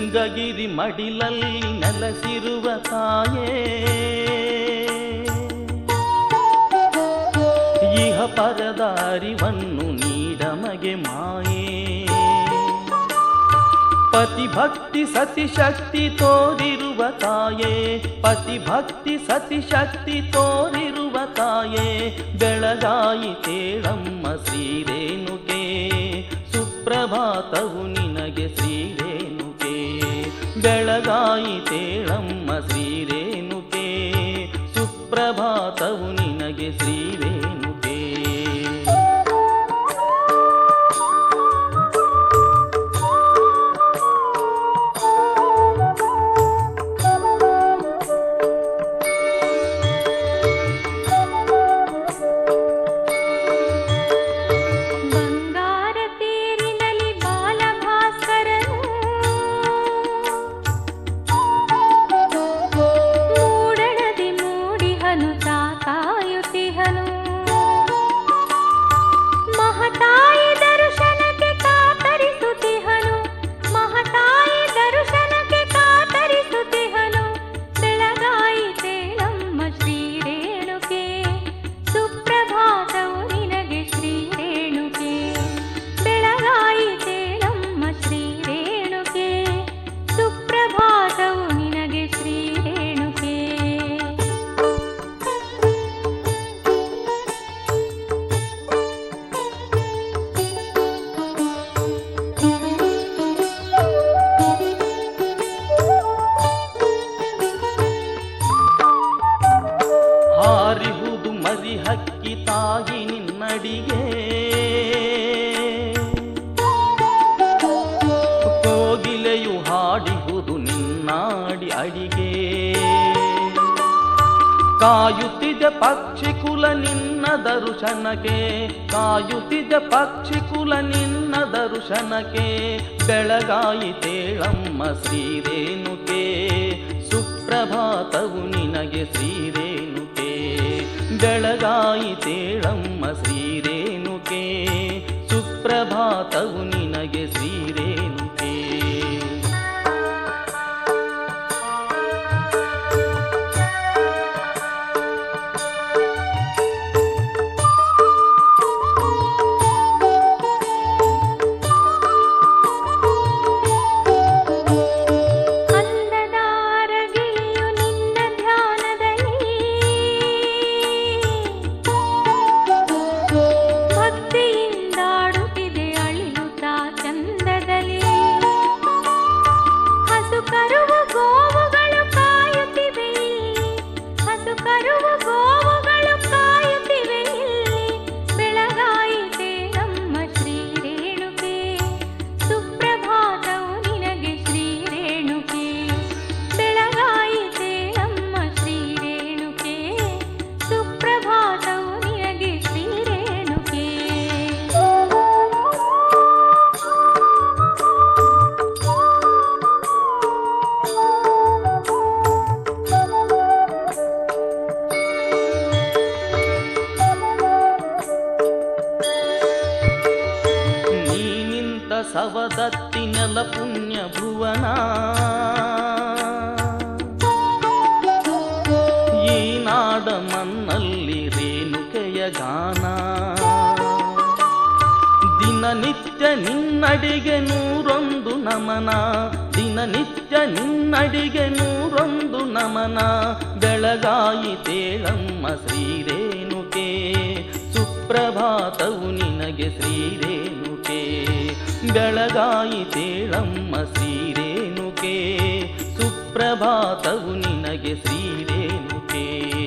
ಸಿಂಗಗಿರಿ ಮಡಿಲಲ್ಲಿ ನೆಲೆಸಿರುವ ತಾಯೇ ಇಹ ಪರದ ಅರಿವನ್ನು ನೀಡಮಗೆ ಮಾಯೇ ಪತಿಭಕ್ತಿ ಸತಿಶಕ್ತಿ ತೋರಿರುವ ತಾಯೇ ಪತಿಭಕ್ತಿ ಸತಿಶಕ್ತಿ ತೋರಿರುವ ತಾಯೇ ಬೆಳಗಾಯಿ ತೇಳಮ್ಮ ಶ್ರೀರೇಣುಕೆ ಸುಪ್ರಭಾತವು ನಿನಗೆ ಶ್ರೀರೇಣುಕೆ ಬೆಳಗಾಯಿ ತೇಳಮ್ಮ ಶ್ರೀರೇಣುಕೆ ಸುಪ್ರಭಾತವು ನಿನಗೆ ಶ್ರೀರೇಣುಕೆ ಬಂಗಾರ ತೇರಿನಲ್ಲಿ ಬಾಲಭಾಸ್ಕರನು ಮೂಡಣದಿ ಮೂಡಿಹನು ತಾಕಾಯುತಿಹನು ಮಹತಾಯಿ ದರ್ಶನಕ್ಕೆ ಕಾತರಿಸುತ್ತಿಹನು ಮಹತಾಯಿ ದರ್ಶನಕ್ಕೆ ಕಾತರಿಸುತ್ತಿಹನು ಬೆಳಗಾಯಿ ತೇಳಮ್ಮ ಶ್ರೀರೇಣುಕೆ ಸುಪ್ರಭಾತವು ನಿನಗೆ ಶ್ರೀರೇಣುಕೆ ಬೆಳಗಾಯಿ ತೇಳಮ್ಮ ಶ್ರೀರೇಣುಕೆ ಸುಪ್ರಭಾತವು ನಿನಗೆ ಶ್ರೀರೇಣುಕೆ ಹಾರಿಹುದು ಮರಿ ಹಕ್ಕಿ ತಾಯಿ ನಿನ್ನಡಿಗೆ ಕೋಗಿಲೆಯು ಹಾಡಿಹುದು ನಿನ್ನಾಡಿ ಅಡಿಗೆ ಕಾಯುತ್ತಿದೆ ಪಕ್ಷಿ ಕುಲ ನಿನ್ನ ದರ್ಶನಕ್ಕೆ ಕಾಯುತ್ತಿದೆ ಪಕ್ಷಿ ಕುಲ ನಿನ್ನ ದರ್ಶನಕ್ಕೆ ಬೆಳಗಾಯಿ ತೇಳಮ್ಮ ಶ್ರೀರೇಣುಕೆ ಸುಪ್ರಭಾತವು ನಿನಗೆ ಶ್ರೀರೇಣುಕೆ ಬೆಳಗಾಯಿ ತೇಳಮ್ಮ ಶ್ರೀರೇಣುಕೆ ಸುಪ್ರಭಾತವು ನಿನಗೆ ಶ್ರೀರೇಣುಕೆ ಅಂದದಾರಗಿಳಿಯು ನಿನ್ನ ಧ್ಯಾನದಲ್ಲಿ ಭಕ್ತಿಯಿಂದಾಡುತ್ತಿದೆ ಅಳಿಯುತ್ತಾ ಚಂದದಲ್ಲಿ ಹಸು ಕರುವ ಗೋವುಗಳು ಕಾಯುತ್ತಿವೆ ಇಲ್ಲಿ ಹಸು ಕರುವ ಗೋವುಗಳು ಕಾಯುತ್ತಿವೆ ಇಲ್ಲಿ ಬೆಳಗಾಯಿತೆ ನಮ್ಮ ಶ್ರೀರೇಣುಕೆ ಸುಪ್ರಭಾತವು ನಿನಗೆ ಶ್ರೀರೇಣುಕೆ ಬೆಳಗಾಯಿತೆ ನಮ್ಮ ಶ್ರೀರೇಣುಕೆ ಸುಪ್ರಭಾತವು ನಿನಗೆ ಶ್ರೀರೇಣುಕೆ ನೀ ನಿಂತ ಸವದತ್ತಿನೆಲ ಪುಣ್ಯ ಭುವನ ಈ ನಾಡ ಮನ್ನಲ್ಲಿ ರೇಣುಕೆಯ ಗಾನ ದಿನನಿತ್ಯ ನಿನ್ನಡಿಗೆ ನೂರೊಂದು ನಮನ ದಿನನಿತ್ಯ ನಿನ್ನಡಿಗೆ ನೂರೊಂದು ನಮನ ಬೆಳಗಾಯಿ ತೇಳಮ್ಮ ಶ್ರೀರೇಣುಕೆ ಸುಪ್ರಭಾತವು ನಿನಗೆ ಶ್ರೀರೇಣುಕೆ ಬೆಳಗಾಯಿ ತೇಳಮ್ಮ ಶ್ರೀರೇಣುಕೆ ಸುಪ್ರಭಾತವು ನಿನಗೆ ಶ್ರೀರೇಣುಕೆ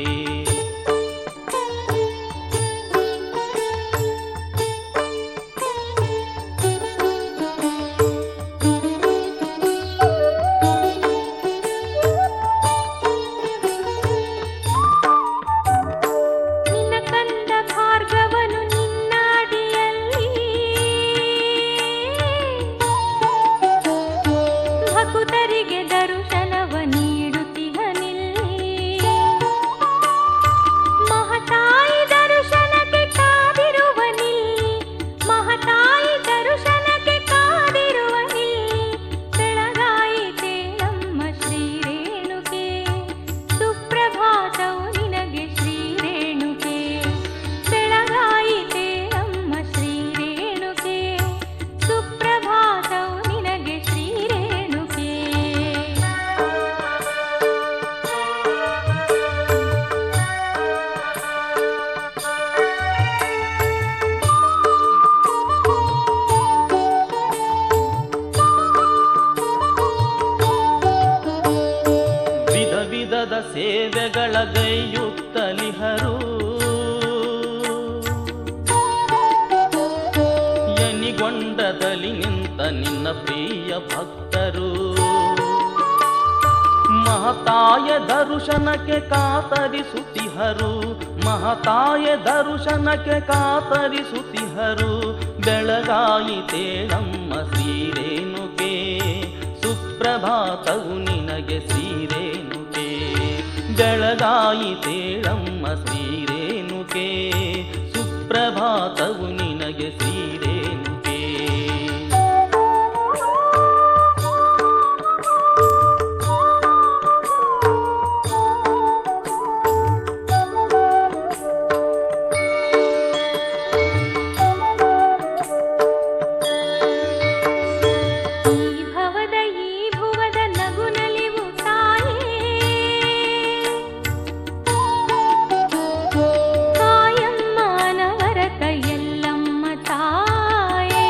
ನಿನ್ನ ಕಂದ ಭಾರ್ಗವನು ನಿನ್ನಾಡಿಯಲ್ಲಿ ಭಕುತರಿಗೆ ದರ್ಶನವ ನೀಡುತ್ತಿಹನಿಲ್ಲಿ ಪೂಜೆಗಳಗೈಯುತ್ತಲಿಹರು ಎನಿಗೊಂಡದಲ್ಲಿ ನಿಂತ ನಿನ್ನ ಪ್ರಿಯ ಭಕ್ತರು ಮಹತಾಯ ದರ್ಶನಕ್ಕೆ ಕಾತರಿಸುತ್ತಿಹರು ಮಹತಾಯ ದರ್ಶನಕ್ಕೆ ಕಾತರಿಸುತ್ತಿಹರು ಬೆಳಗಾಯಿತೇಳಮ್ಮ ಶ್ರೀರೇಣುಕೆ ಸುಪ್ರಭಾತವು ನಿನಗೆ ಶ್ರೀರೇಣುಕೆ ಬೆಳಗಾಯಿತೇಳಮ್ಮ ಶ್ರೀರೇಣುಕೆ ಸುಪ್ರಭಾತವು ನಿನಗೆ ಶ್ರೀರೇಣುಕೆ ಈ ಭವದ ಈ ಭುವದ ನಗು ನಲಿವು ತಾಯೇ ಕಾಯಮ್ಮ ನವರತ ಎಲ್ಲಮ್ಮ ತಾಯೇ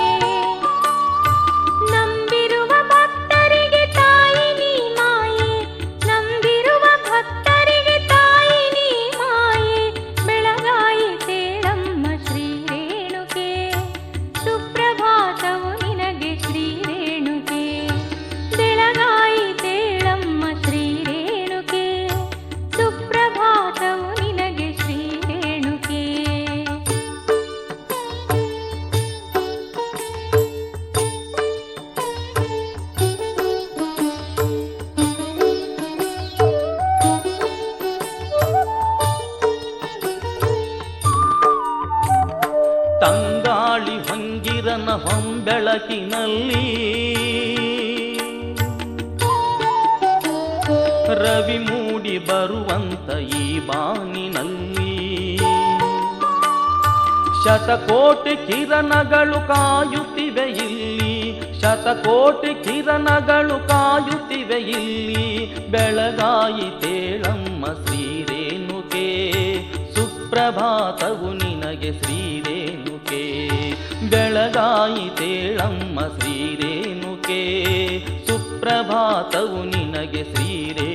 ನಂಬಿರುವ ಭಕ್ತರಿಗೆ ತಾಯಿ ನೀ ಮಾಯೆ ನಂಬಿರುವ ಭಕ್ತರಿಗೆ ತಾಯಿ ನೀ ಮಾಯೆ ಬೆಳಗಾಯಿ ತೇಳಮ್ಮ ಶ್ರೀ ರೇಣುಕೆ ಸುಪ್ರಭಾತವು ನಿನಗೆ ಶ್ರೀ ರೇಣುಕೆ ಬೆಳಗಾಯಿ ತೇಳಮ್ಮ ಶ್ರೀ ರೇಣುಕೆ ಸುಪ್ರಭಾತವು ನಿನಗೆ ಶ್ರೀ ರೇಣುಕೆ ತಂಗಾಳಿ ಹೊಂಗಿರನ ಹೊಂಬೆಳಕಿನಲ್ಲಿ ರವಿ ಮೂಡಿ ಬರುವಂತ ಈ ಬಾನಿನಲ್ಲಿ ಶತಕೋಟಿ ಕಿರಣಗಳು ಕಾಯುತ್ತಿವೆ ಇಲ್ಲಿ ಶತಕೋಟಿ ಕಿರಣಗಳು ಕಾಯುತ್ತಿವೆ ಇಲ್ಲಿ ಬೆಳಗಾಯಿತೇಳಮ್ಮ ಶ್ರೀರೇಣುಕೆ ಸುಪ್ರಭಾತವು ನಿನಗೆ ಶ್ರೀರೇಣುಕೆ ಬೆಳಗಾಯಿತೇಳಮ್ಮ ಶ್ರೀರೇಣುಕೆ ಸುಪ್ರಭಾತವು ನಿನಗೆ ಶ್ರೀರೇಣುಕೆ